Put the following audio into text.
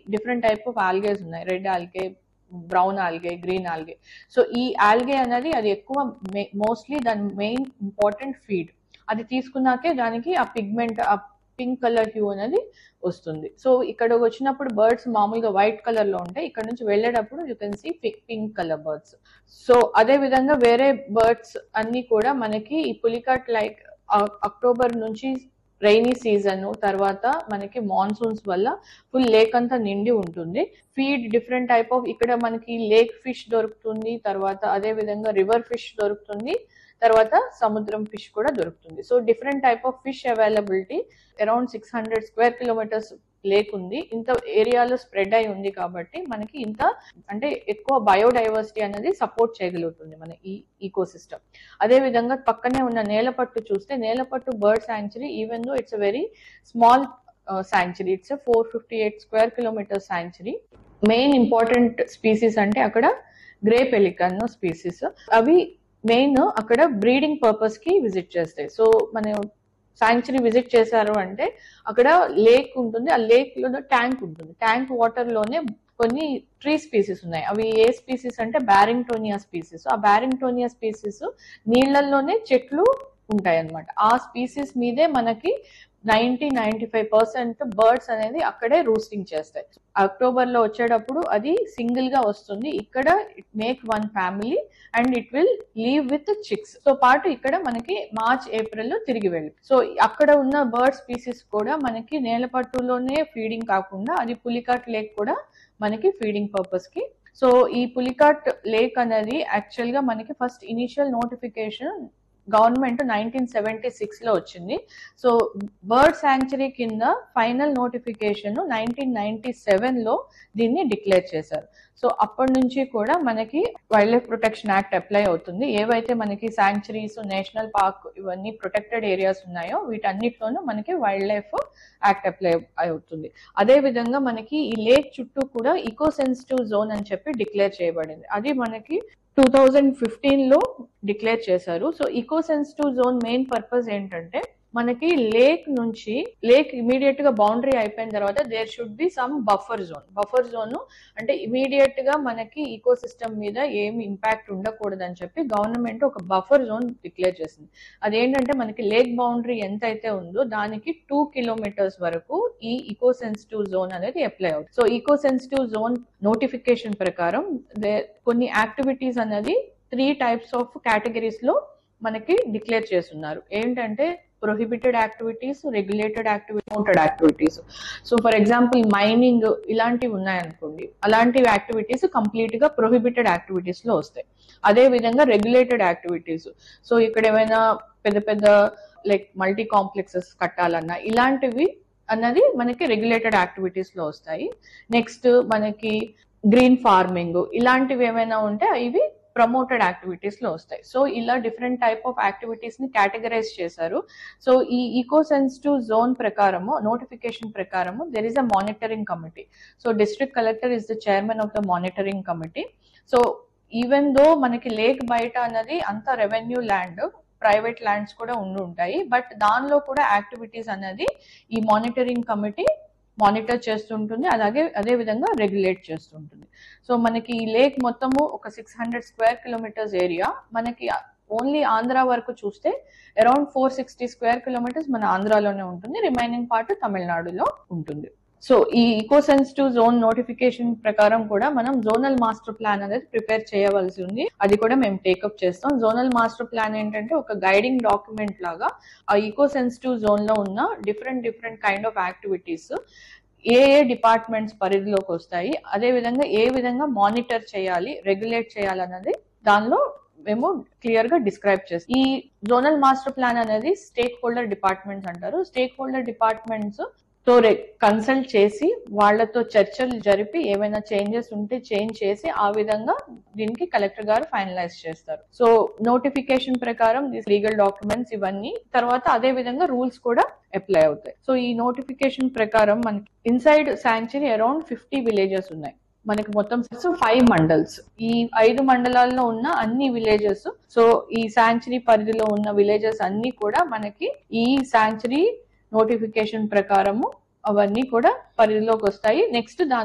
different type of algaes ఉన్నాయి red algae brown algae green algae so ఈ algae అనేది అది ఎక్కువ మోస్ట్లీ దాని మెయిన్ ఇంపార్టెంట్ ఫీడ్ అది తీసుకున్నాకే దానికి ఆ పిగ్మెంట్ ఆ పింక్ కలర్ హ్యూ అనేది వస్తుంది సో ఇక్కడ వచ్చినప్పుడు బర్డ్స్ మామూలుగా వైట్ కలర్ లో ఉంటాయి ఇక్కడ నుంచి వెళ్ళేటప్పుడు you can see pink colour birds so అదే విధంగా వేరే బర్డ్స్ అన్ని కూడా మనకి ఈ పులికట్ లైక్ అక్టోబర్ నుంచి రైనీ సీజన్ తర్వాత మనకి మాన్సూన్స్ వల్ల ఫుల్ లేక్ అంతా నిండి ఉంటుంది ఫీడ్ డిఫరెంట్ టైప్ ఆఫ్ ఇక్కడ మనకి లేక్ ఫిష్ దొరుకుతుంది తర్వాత అదే విధంగా రివర్ ఫిష్ దొరుకుతుంది తర్వాత సముద్రం ఫిష్ కూడా దొరుకుతుంది so different type of fish availability around six hundred square kilometers lake ఉంది ఇంత ఏరియాలో స్ప్రెడ్ అయి ఉంది కాబట్టి మనకి ఇంత అంటే ఎక్కువ బయోడైవర్సిటీ అనేది సపోర్ట్ చేయగలుగుతుంది మన ఈ ఈకో సిస్టమ్ అదే విధంగా పక్కనే ఉన్న నేలపట్టు చూస్తే Nelapattu bird sanctuary even though it's a very small sanctuary it's four fifty eight square kilometer sanctuary main important species అంటే అక్కడ గ్రే పెలికన్ స్పీసీస్ అవి మెయిన్ అక్కడ బ్రీడింగ్ పర్పస్ కి విజిట్ చేస్తాయి సో మన శాంక్చురీ విజిట్ చేశారు అంటే అక్కడ లేక్ ఉంటుంది ఆ లేక్ లో ట్యాంక్ ఉంటుంది ట్యాంక్ వాటర్ లోనే కొన్ని ట్రీ స్పీసీస్ ఉన్నాయి అవి ఏ స్పీసీస్ అంటే బ్యారింగ్టోనియా స్పీసీస్ ఆ బ్యారింగ్టోనియా స్పీసీస్ నీళ్లలోనే చెట్లు ఉంటాయి అన్నమాట ఆ స్పీసీస్ మీదే మనకి ninety ninety five percent birds అనేది అక్కడే రూస్టింగ్ చేస్తాయి అక్టోబర్ లో వచ్చేటప్పుడు అది సింగిల్ గా వస్తుంది ఇక్కడ it make one family and it will leave with chicks తో పాటు ఇక్కడ మనకి మార్చ్ ఏప్రిల్ లో తిరిగి వెళ్ళి సో అక్కడ ఉన్న బర్డ్ స్పీసీస్ కూడా మనకి నేలపట్టులోనే ఫీడింగ్ కాకుండా అది పులికాట్ లేక్ కూడా మనకి ఫీడింగ్ పర్పస్ కి సో ఈ పులికాట్ లేక్ అనేది యాక్చువల్ గా మనకి first initial notification government nineteen seventy six లో వచ్చింది సో బర్డ్ శాంక్చురీ కింద final notification nineteen ninety seven లో దీన్ని డిక్లేర్ చేశారు సో అప్పటి నుంచి కూడా మనకి wild life protection act apply అవుతుంది ఏవైతే మనకి శాంక్చురీస్ నేషనల్ పార్క్ ఇవన్నీ ప్రొటెక్టెడ్ ఏరియాస్ ఉన్నాయో వీటన్నిటిలోనూ మనకి వైల్డ్ లైఫ్ యాక్ట్ అప్లై అవుతుంది అదే విధంగా మనకి ఈ లేక్ చుట్టూ కూడా ఈకో సెన్సిటివ్ జోన్ అని చెప్పి డిక్లేర్ చేయబడింది అది మనకి టూ థౌజండ్ ఫిఫ్టీన్ లో డిక్లేర్ చేశారు so eco sensitive zone main purpose ఏంటంటే మనకి లేక్ నుంచి లేక్ ఇమీడియట్ గా బౌండరీ అయిపోయిన తర్వాత there should be some buffer zone buffer zone అంటే ఇమీడియట్ గా మనకి ఈకో సిస్టమ్ మీద ఏమి ఇంపాక్ట్ ఉండకూడదు అని చెప్పి గవర్నమెంట్ ఒక బఫర్ జోన్ డిక్లేర్ చేసింది అదేంటంటే మనకి లేక్ బౌండరీ ఎంత అయితే ఉందో దానికి టూ కిలోమీటర్స్ వరకు ఈ ఈకో సెన్సిటివ్ జోన్ అనేది అప్లై అవుతుంది so eco sensitive zone notification ప్రకారం కొన్ని యాక్టివిటీస్ అనేది త్రీ టైప్స్ ఆఫ్ కేటగిరీస్ లో మనకి డిక్లేర్ చేస్తున్నారు ఏంటంటే prohibited activities regulated activity mounted activities so for example mining ఇలాంటివి ఉన్నాయనుకోండి అలాంటి యాక్టివిటీస్ కంప్లీట్ గా ప్రొహిబిటెడ్ యాక్టివిటీస్ లో వస్తాయి అదే విధంగా రెగ్యులేటెడ్ యాక్టివిటీస్ సో ఇక్కడ ఏమైనా పెద్ద పెద్ద లైక్ మల్టీ కాంప్లెక్సెస్ కట్టాలన్నా ఇలాంటివి అన్నది మనకి రెగ్యులేటెడ్ యాక్టివిటీస్ లో వస్తాయి నెక్స్ట్ మనకి గ్రీన్ ఫార్మింగ్ ఇలాంటివి ఏమైనా ఉంటే ఇవి ప్రమోటెడ్ యాక్టివిటీస్ లో వస్తాయి సో ఇలా డిఫరెంట్ టైప్ ఆఫ్ యాక్టివిటీస్ ని కేటగరైజ్ చేశారు సో ఈ ఈకో సెన్సిటివ్ జోన్ ప్రకారము నోటిఫికేషన్ ప్రకారము there is a monitoring committee so district collector is the chairman of the monitoring committee so even though మనకి lake బయట అన్నది అంత రెవెన్యూ ల్యాండ్ ప్రైవేట్ ల్యాండ్స్ కూడా ఉండి ఉంటాయి బట్ దానిలో కూడా యాక్టివిటీస్ అనేది ఈ మానిటరింగ్ కమిటీ మానిటర్ చేస్తుంటుంది అలాగే అదే విధంగా రెగ్యులేట్ చేస్తుంటుంది సో మనకి ఈ లేక్ మొత్తము ఒక six hundred square kilometers area మనకి ఓన్లీ ఆంధ్ర వరకు చూస్తే around four sixty square kilometers మన ఆంధ్రాలోనే ఉంటుంది రిమైనింగ్ పార్ట్ తమిళనాడులో ఉంటుంది సో ఈ ఈకో సెన్సిటివ్ జోన్ నోటిఫికేషన్ ప్రకారం కూడా మనం జోనల్ మాస్టర్ ప్లాన్ అనేది ప్రిపేర్ చేయవలసి ఉంది అది కూడా మేము టేకప్ చేస్తాం జోనల్ మాస్టర్ ప్లాన్ ఏంటంటే ఒక గైడింగ్ డాక్యుమెంట్ లాగా ఆ ఈకో సెన్సిటివ్ జోన్ లో ఉన్న different different kind of activities ఏ ఏ డిపార్ట్మెంట్స్ పరిధిలోకి వస్తాయి అదే విధంగా ఏ విధంగా మానిటర్ చేయాలి రెగ్యులేట్ చేయాలన్నది దానిలో మేము క్లియర్ గా డిస్క్రైబ్ చేస్తాం ఈ జోనల్ మాస్టర్ ప్లాన్ అనేది స్టేక్ హోల్డర్ డిపార్ట్మెంట్స్ అంటారు స్టేక్ హోల్డర్ డిపార్ట్మెంట్స్ తో కన్సల్ట్ చేసి వాళ్ళతో చర్చలు జరిపి ఏమైనా చేంజెస్ ఉంటే చేంజ్ చేసి ఆ విధంగా దీనికి కలెక్టర్ గారు ఫైనలైజ్ చేస్తారు సో నోటిఫికేషన్ ప్రకారం లీగల్ డాక్యుమెంట్స్ ఇవన్నీ తర్వాత అదే విధంగా రూల్స్ కూడా అప్లై అవుతాయి సో ఈ నోటిఫికేషన్ ప్రకారం మనకి inside sanctuary around fifty villages ఉన్నాయి మనకి మొత్తం ఫైవ్ మండల్స్ ఈ ఐదు మండలాల్లో ఉన్న అన్ని విలేజెస్ సో ఈ శాంక్చురీ పరిధిలో ఉన్న విలేజెస్ అన్ని కూడా మనకి ఈ శాంక్చురీ నోటిఫికేషన్ ప్రకారము అవన్నీ కూడా పరిధిలోకి వస్తాయి నెక్స్ట్ దాని